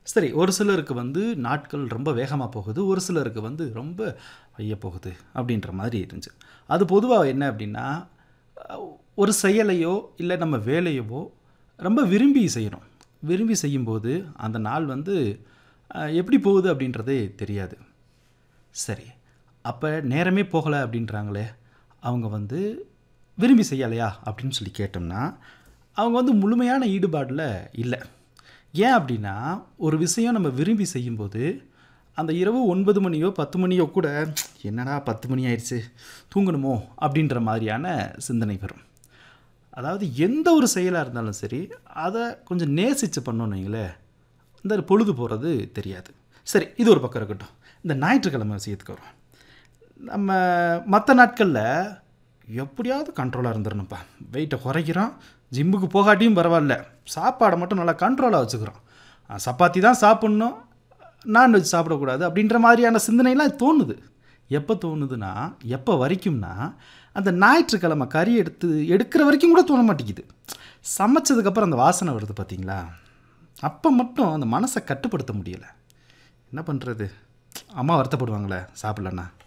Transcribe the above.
சரி ஒரு சிலருக்கு வந்து நாட்கள் ரொம்ப வேகமாக போகுது ஒரு சிலருக்கு வந்து ரொம்ப ஐய போகுது அப்படின்ற மாதிரி இருந்துச்சு அது பொதுவாக என்ன அப்படின்னா அஹ், ஒரு செயலையோ இல்லை நம்ம வேலையவோ ரொம்ப விரும்பி செய்யணும் விரும்பி செய்யும்போது அந்த நாள் வந்து அஹ், எப்படி போகுது அப்படின்றதே தெரியாது சரி அப்போ நேரமே போகலை அப்படின்றாங்களே அவங்க வந்து விரும்பி செய்யலையா அப்படின்னு சொல்லி கேட்டோம்னா அவங்க வந்து முழுமையான ஈடுபாடில் இல்லை ஏன் அப்படின்னா ஒரு விஷயம் நம்ம விரும்பி செய்யும்போது அந்த இரவு ஒன்பது மணியோ பத்து மணியோ கூட என்னடா பத்து மணி ஆயிடுச்சு தூங்கணுமோ அப்படின்ற மாதிரியான சிந்தனை வரும் அதாவது எந்த ஒரு செயலாக இருந்தாலும் சரி அதை கொஞ்சம் நேசித்து பண்ணோன்னு வைங்களேன் இந்த பொழுது போகிறது தெரியாது சரி இது ஒரு பக்கம் இருக்கட்டும் இந்த ஞாயிற்றுக்கிழமை விஷயத்துக்கு வரும் நம்ம மற்ற நாட்களில் எப்படியாவது கண்ட்ரோலாக இருந்துடணும்ப்பா வெயிட்டை குறைக்கிறோம் ஜிம்முக்கு போகாட்டியும் பரவாயில்ல சாப்பாடை மட்டும் நல்லா கண்ட்ரோலாக வச்சுக்கிறோம் ஆ, சப்பாத்தி தான் சாப்பிட்ணும் நான்வெஜ் சாப்பிடக்கூடாது அப்படின்ற மாதிரியான சிந்தனைலாம் தோணுது எப்போ தோணுதுன்னா எப்போ வரைக்கும்னா அந்த ஞாயிற்றுக்கிழமை கறி எடுத்து எடுக்கிற வரைக்கும் கூட தோண மாட்டேங்குது சமைச்சதுக்கப்புறம் அந்த வாசனை வருது பார்த்தீங்களா அப்போ மட்டும் அந்த மனசை கட்டுப்படுத்த முடியலை என்ன பண்ணுறது அம்மா வருத்தப்படுவாங்களே சாப்பிட்லன்னா